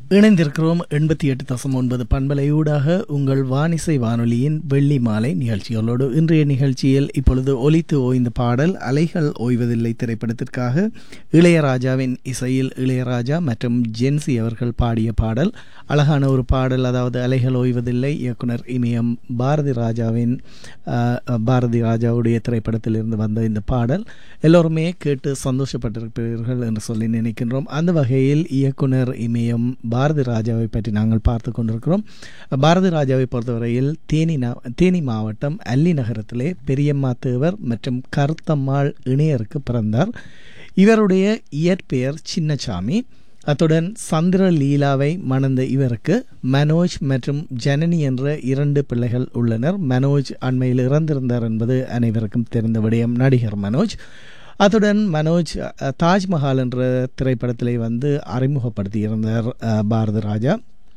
இணைந்திருக்கிறோம் எண்பத்தி எட்டு தசம் ஒன்பது பண்பலையூடாக உங்கள் வானிசை வானொலியின் வெள்ளி மாலை நிகழ்ச்சிகளோடு இன்றைய நிகழ்ச்சியில் இப்பொழுது ஒலித்து ஓய்ந்த பாடல் அலைகள் ஓய்வதில்லை திரைப்படத்திற்காக இளையராஜாவின் இசையில் இளையராஜா மற்றும் ஜென்சி அவர்கள் பாடிய பாடல் அழகான ஒரு பாடல் அதாவது அலைகள் ஓய்வதில்லை இயக்குனர் இமயம் பாரதி ராஜாவின் அஹ், பாரதி ராஜாவுடைய திரைப்படத்திலிருந்து வந்த இந்த பாடல் எல்லோருமே கேட்டு சந்தோஷப்பட்டிருப்பீர்கள் என்று சொல்லி நினைக்கின்றோம் அந்த வகையில் இயக்குனர் இமயம் பாரதி ராஜாவை பற்றி நாங்கள் பார்த்து கொண்டிருக்கிறோம் பாரதி ராஜாவை பொறுத்தவரையில் தேனி நா- தேனி மாவட்டம் அல்லி நகரத்திலே பெரியம்மா தேவர் மற்றும் கருத்தம்மாள் இணையருக்கு பிறந்தார் இவருடைய இயற்பெயர் சின்னசாமி அத்துடன் சந்திர லீலாவை மணந்த இவருக்கு மனோஜ் மற்றும் ஜனனி என்ற இரண்டு பிள்ளைகள் உள்ளனர் மனோஜ் அண்மையில் இறந்திருந்தார் என்பது அனைவருக்கும் தெரிந்த விடயம் நடிகர் மனோஜ் அத்துடன் மனோஜ் அஹ், தாஜ்மஹால் என்ற திரைப்படத்திலே வந்து அறிமுகப்படுத்தியிருந்தார் அஹ், பாரதி ராஜா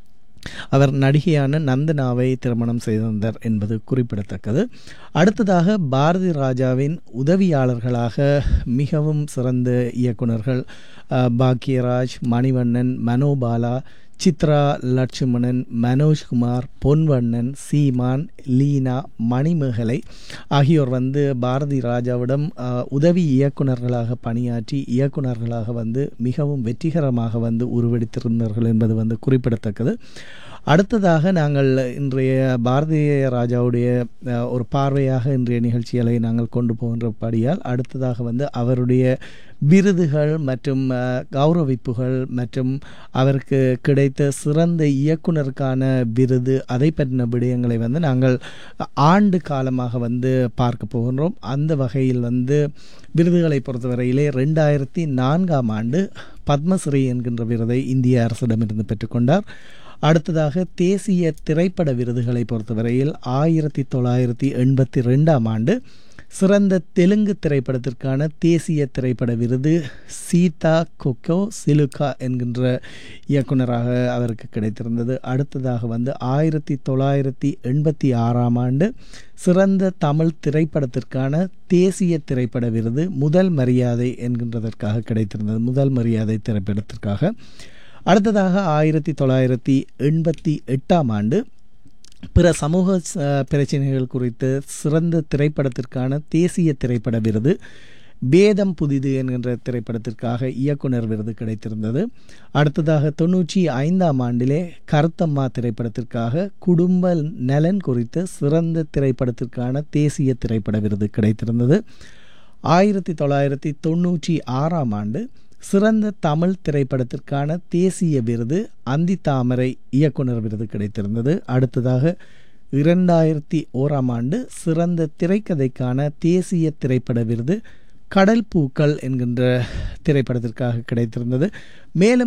அவர் நடிகையான நந்தனாவை திருமணம் செய்திருந்தார் என்பது குறிப்பிடத்தக்கது அடுத்ததாக பாரதி ராஜாவின் உதவியாளர்களாக மிகவும் சிறந்த இயக்குனர்கள் அஹ், பாக்யராஜ் மணிவண்ணன் மனோபாலா சித்ரா லட்சுமணன் மனோஜ்குமார் பொன்வண்ணன் சீமான் லீனா மணிமேகலை ஆகியோர் வந்து பாரதி ராஜாவிடம் அஹ், உதவி இயக்குனர்களாக பணியாற்றி இயக்குனர்களாக வந்து மிகவும் வெற்றிகரமாக வந்து உருவெடுத்திருந்தார்கள் என்பது வந்து குறிப்பிடத்தக்கது அடுத்ததாக நாங்கள் இன்றைய பாரதிய ராஜாவுடைய அஹ், ஒரு பார்வையாக இன்றைய நிகழ்ச்சிகளை நாங்கள் கொண்டு போகின்றபடியால் அடுத்ததாக வந்து அவருடைய விருதுகள் மற்றும் அஹ், கௌரவிப்புகள் மற்றும் அவருக்கு கிடைத்த சிறந்த இயக்குனருக்கான விருது அதை பற்றின விடயங்களை வந்து நாங்கள் ஆண்டு காலமாக வந்து பார்க்க போகின்றோம் அந்த வகையில் வந்து விருதுகளை பொறுத்தவரையிலே ரெண்டாயிரத்தி நான்காம் ஆண்டு பத்மஸ்ரீ என்கின்ற விருதை இந்திய அரசிடமிருந்து பெற்றுக்கொண்டார் அடுத்ததாக தேசிய திரைப்பட விருதுகளை பொறுத்தவரையில் ஆயிரத்தி தொள்ளாயிரத்தி எண்பத்தி ரெண்டாம் ஆண்டு சிறந்த தெலுங்கு திரைப்படத்திற்கான தேசிய திரைப்பட விருது சீதா கொக்கோ சிலுகா என்கின்ற இயக்குனராக அவருக்கு கிடைத்திருந்தது அடுத்ததாக வந்து ஆயிரத்தி தொள்ளாயிரத்தி எண்பத்தி ஆறாம் ஆண்டு சிறந்த தமிழ் திரைப்படத்திற்கான தேசிய திரைப்பட விருது முதல் மரியாதை என்கின்றதற்காக கிடைத்திருந்தது முதல் மரியாதை திரைப்படத்திற்காக அடுத்ததாக ஆயிரத்தி தொள்ளாயிரத்தி எண்பத்தி எட்டாம் ஆண்டு பிற சமூக அஹ், பிரச்சனைகள் குறித்து சிறந்த திரைப்படத்திற்கான தேசிய திரைப்பட விருது வேதம் புதிது என்கின்ற திரைப்படத்திற்காக இயக்குனர் விருது கிடைத்திருந்தது அடுத்ததாக தொண்ணூற்றி ஐந்தாம் ஆண்டிலே கருத்தம்மா திரைப்படத்திற்காக குடும்ப நலன் குறித்த சிறந்த திரைப்படத்திற்கான தேசிய திரைப்பட விருது கிடைத்திருந்தது ஆயிரத்தி தொள்ளாயிரத்தி தொண்ணூற்றி ஆறாம் ஆண்டு சிறந்த தமிழ் திரைப்படத்திற்கான தேசிய விருது அந்தி தாமரை இயக்குனர் விருது கிடைத்திருந்தது அடுத்ததாக இரண்டாயிரத்தி ஓராம் ஆண்டு சிறந்த திரைக்கதைக்கான தேசிய திரைப்பட விருது கடல் பூக்கள் என்கின்ற திரைப்படத்திற்காக கிடைத்திருந்தது மேலும்